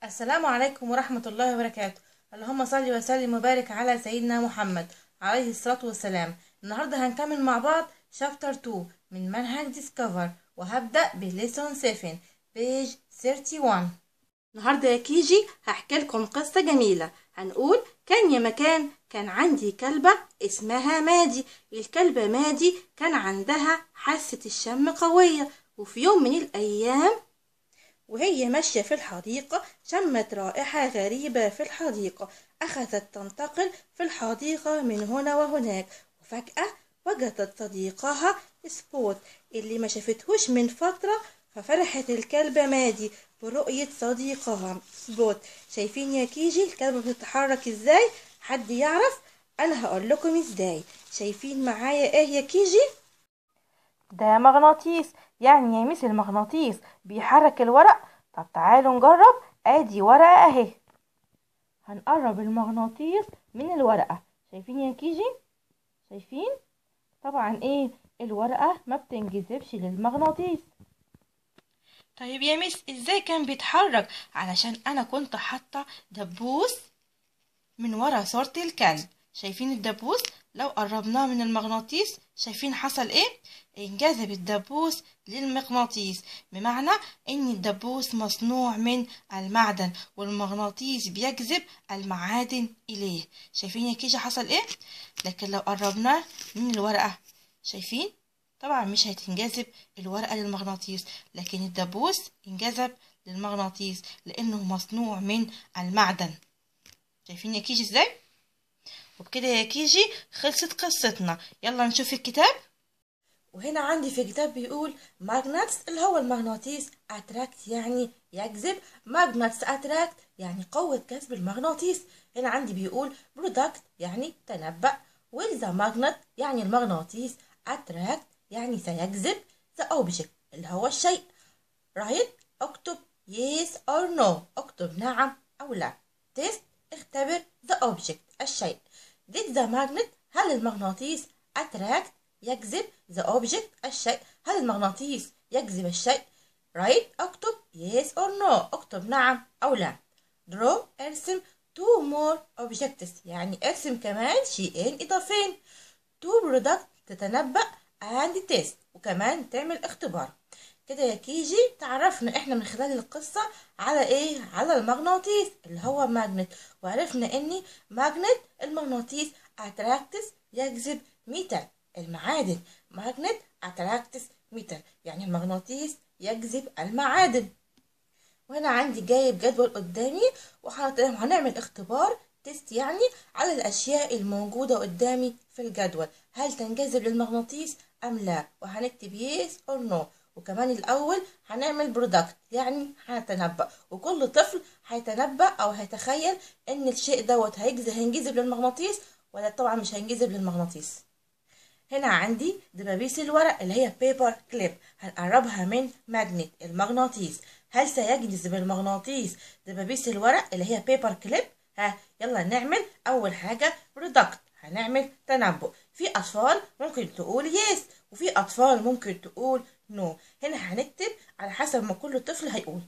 السلام عليكم ورحمة الله وبركاته اللهم صل وسلم وبارك على سيدنا محمد عليه الصلاة والسلام النهاردة هنكمل مع بعض شابتر 2 من منهج ديسكفر وهبدأ بليسون 7 بيج 31 النهاردة يا كيجي هحكي لكم قصة جميلة هنقول كان يا مكان كان عندي كلبة اسمها مادي الكلبة مادي كان عندها حاسة الشم قوية وفي يوم من الأيام وهي ماشية في الحديقة شمت رائحة غريبة في الحديقة أخذت تنتقل في الحديقة من هنا وهناك وفجأة وجدت صديقها سبوت اللي ما شافتهوش من فترة ففرحت الكلبة مادي برؤية صديقها سبوت شايفين يا كيجي الكلبة بتتحرك ازاي حد يعرف انا هقول لكم ازاي شايفين معايا ايه يا كيجي ده مغناطيس يعني يا ميس المغناطيس بيحرك الورق طب تعالوا نجرب ادي ورقة اهي هنقرب المغناطيس من الورقة شايفين يا كيجي شايفين طبعا ايه الورقة ما بتنجذبش للمغناطيس طيب يا ميس ازاي كان بيتحرك علشان انا كنت حاطة دبوس من ورا صورة الكلب شايفين الدبوس لو قربناه من المغناطيس شايفين حصل ايه انجذب الدبوس للمغناطيس بمعنى ان الدبوس مصنوع من المعدن والمغناطيس بيجذب المعادن اليه شايفين يا كيجي حصل ايه لكن لو قربناه من الورقة شايفين طبعا مش هتنجذب الورقة للمغناطيس لكن الدبوس انجذب للمغناطيس لانه مصنوع من المعدن شايفين يا كيجي ازاي وبكده يا كيجي خلصت قصتنا يلا نشوف الكتاب وهنا عندي في كتاب بيقول ماجنتس اللي هو المغناطيس اتراكت يعني يجذب ماجنتس اتراكت يعني قوة جذب المغناطيس هنا عندي بيقول برودكت يعني تنبأ وذا ماجنت يعني المغناطيس اتراكت يعني سيجذب ذا اوبجكت اللي هو الشيء رايت اكتب yes or no اكتب نعم او لا تيست اختبر the object الشيء did the magnet هل المغناطيس attract يجذب the object الشيء هل المغناطيس يجذب الشيء right اكتب yes or no اكتب نعم او لا draw ارسم two more objects يعني ارسم كمان شيئين اضافين two product تتنبأ and test وكمان تعمل اختبار كده يا كيجي تعرفنا احنا من خلال القصة على ايه على المغناطيس اللي هو ماجنت وعرفنا ان ماجنت المغناطيس اتراكتس يجذب ميتال المعادن ماجنت اتراكتس ميتال يعني المغناطيس يجذب المعادن وهنا عندي جايب جدول قدامي وهنعمل اختبار تيست يعني على الاشياء الموجودة قدامي في الجدول هل تنجذب للمغناطيس ام لا وهنكتب يس اور نو وكمان الأول هنعمل برودكت يعني هنتنبأ وكل طفل هيتنبأ أو هيتخيل إن الشيء دوت هينجذب للمغناطيس ولا طبعا مش هينجذب للمغناطيس هنا عندي دبابيس الورق اللي هي بيبر كليب هنقربها من ماجنت المغناطيس هل سيجذب المغناطيس دبابيس الورق اللي هي بيبر كليب ها يلا نعمل أول حاجة برودكت هنعمل تنبؤ في أطفال ممكن تقول يس وفي أطفال ممكن تقول نو no. هنا هنكتب على حسب ما كل طفل هيقول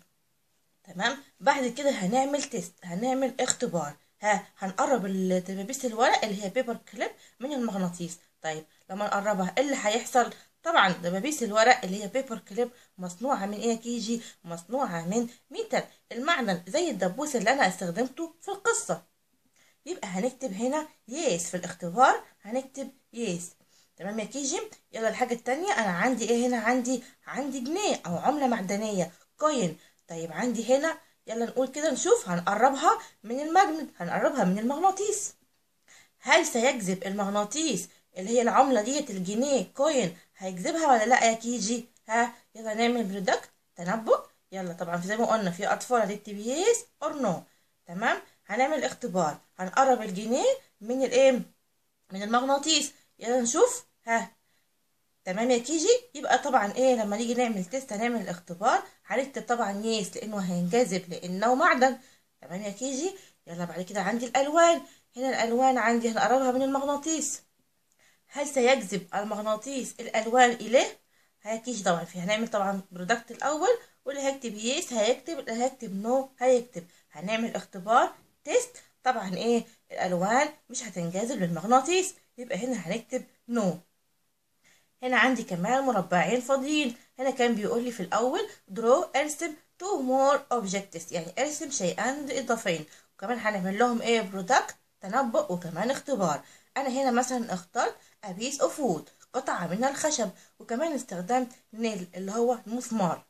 تمام بعد كده هنعمل تيست هنعمل اختبار ها هنقرب الدبابيس الورق اللي هي بيبر كليب من المغناطيس طيب لما نقربها ايه اللي هيحصل طبعا دبابيس الورق اللي هي بيبر كليب مصنوعة من ايه كيجي مصنوعة من ميتال المعدن زي الدبوس اللي انا استخدمته في القصة يبقى هنكتب هنا يس في الاختبار هنكتب يس تمام يا كيجي يلا الحاجة التانية أنا عندي إيه هنا عندي عندي جنيه أو عملة معدنية كوين طيب عندي هنا يلا نقول كده نشوف هنقربها من الماجنت هنقربها من المغناطيس هل سيجذب المغناطيس اللي هي العملة ديت الجنيه كوين هيجذبها ولا لا يا كيجي ها يلا نعمل برودكت تنبؤ يلا طبعا زي ما قلنا في أطفال هتكتب يس أور نو تمام هنعمل اختبار هنقرب الجنيه من الايه من المغناطيس يلا نشوف ها تمام يا كيجي يبقى طبعا ايه لما نيجي نعمل تيست هنعمل الاختبار هنكتب طبعا يس لانه هينجذب لانه معدن تمام يا كيجي يلا بعد كده عندي الالوان هنا الالوان عندي هنقربها من المغناطيس هل سيجذب المغناطيس الالوان اليه ها كيجي طبعا في هنعمل طبعا برودكت الاول واللي هيكتب يس هيكتب اللي هيكتب نو هيكتب هنعمل اختبار تيست طبعا ايه الالوان مش هتنجذب للمغناطيس يبقى هنا هنكتب نو هنا عندي كمان مربعين فاضيين هنا كان بيقول لي في الاول درو ارسم تو مور اوبجكتس يعني ارسم شيئان اضافيين وكمان هنعمل لهم ايه برودكت تنبؤ وكمان اختبار انا هنا مثلا اخترت a piece of wood قطعة من الخشب وكمان استخدمت نيل اللي هو مسمار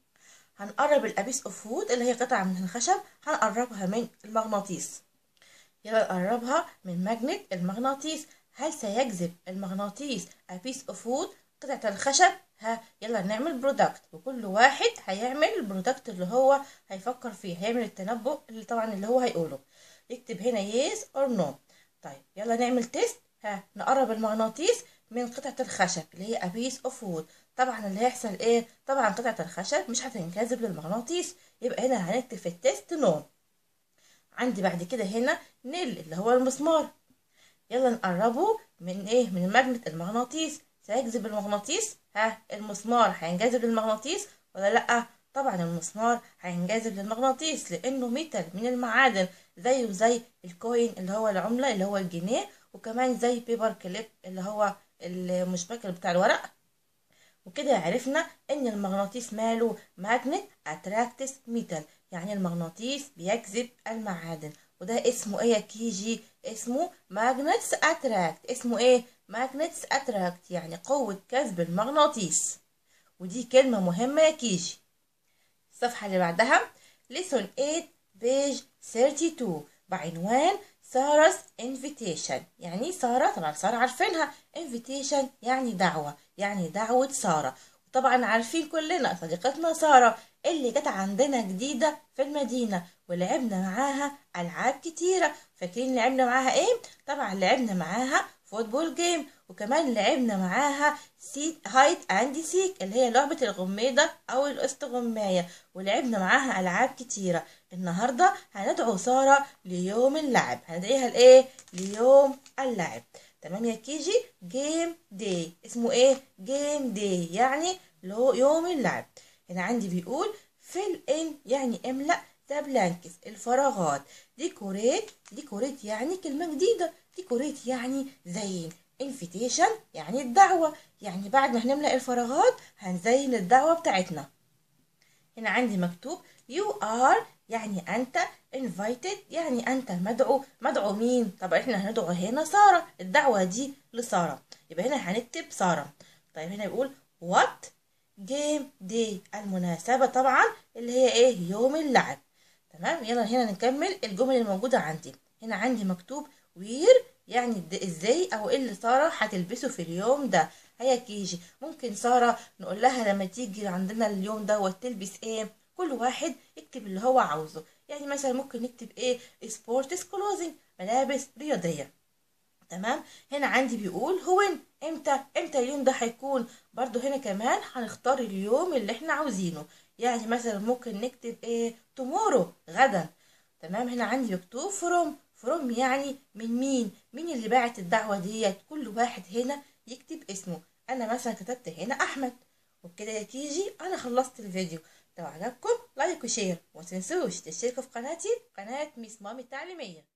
هنقرب الابيس اوف وود اللي هي قطعة من الخشب هنقربها من المغناطيس يلا نقربها من ماجنت المغناطيس هل سيجذب المغناطيس ابيس اوف وود قطعة الخشب ها يلا نعمل برودكت وكل واحد هيعمل البرودكت اللي هو هيفكر فيه هيعمل التنبؤ اللي طبعا اللي هو هيقوله يكتب هنا يس اور نو طيب يلا نعمل تيست ها نقرب المغناطيس من قطعة الخشب اللي هي أبيس أوف وود طبعا اللي هيحصل ايه طبعا قطعة الخشب مش هتنجذب للمغناطيس يبقى هنا هنكتب في التيست نو عندي بعد كده هنا نيل اللي هو المسمار يلا نقربه من ايه من ماجنت المغناطيس سيجذب المغناطيس ها المسمار هينجذب للمغناطيس ولا لا طبعا المسمار هينجذب للمغناطيس لانه ميتال من المعادن زيه زي الكوين اللي هو العملة اللي هو الجنيه وكمان زي بيبر كليب اللي هو المشبك بتاع الورق وكده عرفنا ان المغناطيس ماله ماجنت اتراكتس ميتال يعني المغناطيس بيجذب المعادن وده اسمه ايه يا كيجي اسمه ماجنتس اتراكت اسمه ايه ماجنتس اتراكت يعني قوة جذب المغناطيس ودي كلمة مهمة يا كيجي الصفحة اللي بعدها lesson 8 page 32 بعنوان سارة invitation يعني سارة طبعا سارة عارفينها invitation يعني دعوة يعني دعوة سارة وطبعا عارفين كلنا صديقتنا سارة اللي جت عندنا جديدة في المدينة ولعبنا معاها ألعاب كتيرة فاكرين لعبنا معاها ايه؟ طبعا لعبنا معاها فوتبول جيم وكمان لعبنا معاها سيت هايد اند سيك اللي هي لعبة الغميضة أو الاستغماية ولعبنا معاها ألعاب كتيرة النهاردة هندعو سارة ليوم اللعب هندعيها لإيه؟ ليوم اللعب تمام يا كيجي جيم داي اسمه ايه جيم داي يعني لو يوم اللعب هنا عندي بيقول فيل ان يعني املأ ذا بلانكس الفراغات ديكوريت ديكوريت يعني كلمة جديدة ديكوريت يعني زين انفيتيشن يعني الدعوة يعني بعد ما هنملأ الفراغات هنزين الدعوة بتاعتنا هنا عندي مكتوب you are يعني أنت invited يعني أنت مدعو مدعو مين؟ طبعا احنا هندعو هنا سارة الدعوة دي لسارة يبقى هنا هنكتب سارة طيب هنا بيقول what game day المناسبة طبعا اللي هي ايه يوم اللعب تمام يلا هنا نكمل الجمل الموجودة عندي هنا عندي مكتوب وير يعني ازاي او ايه اللي سارة هتلبسه في اليوم ده هيا كيجي ممكن سارة نقول لها لما تيجي عندنا اليوم دوت تلبس ايه كل واحد يكتب اللي هو عاوزه يعني مثلا ممكن نكتب ايه سبورتس كلوزنج ملابس رياضية تمام هنا عندي بيقول هو امتى امتى اليوم ده هيكون برضو هنا كمان هنختار اليوم اللي احنا عاوزينه يعني مثلا ممكن نكتب ايه tomorrow غدا تمام هنا عندي مكتوب فروم فروم يعني من مين مين اللي باعت الدعوة ديت كل واحد هنا يكتب اسمه انا مثلا كتبت هنا احمد وبكده يا كيجي انا خلصت الفيديو لو عجبكم لايك وشير ومتنسوش تشتركوا في قناتي قناة ميس مامي التعليمية